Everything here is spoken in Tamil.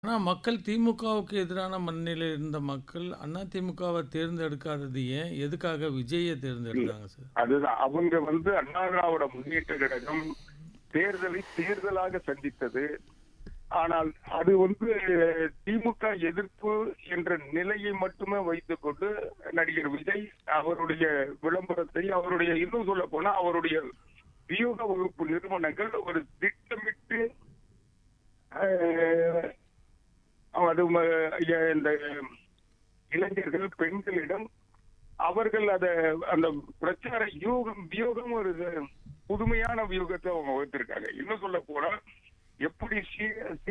ஆனா மக்கள் திமுகவுக்கு எதிரான மனநிலையில இருந்த மக்கள் அதிமுகவை தேர்ந்தெடுக்காதது ஏன்? எதுக்காக விஜய இல்ல. தேர்ந்தெடுத்தாங்க சார்? அதுதான். அவங்க வந்து அண்ணா திராவிட முன்னேற்ற கழகம் தேர்தலை தேர்தலாக சந்தித்தது. ஆனால் அது வந்து திமுக எதிர்ப்பு என்ற நிலையை மட்டுமே வைத்துக்கொண்டு நடிகர் விஜய் அவருடைய விளம்பரத்தை அவருடைய இன்னும் சொல்ல போனா அவருடைய வியூக வகுப்பு நிறுவனங்கள் ஒரு திட்டமிட்டு அஹ், அது ம- இந்த இளைஞர்கள் பெண்களிடம் அவர்கள் அத அந்த பிரச்சார யூகம் வியூகம் ஒரு புதுமையான வியூகத்தை அவங்க வகுத்திருக்காங்க இன்னும் சொல்ல போனா எப்படி ஸ்ரீ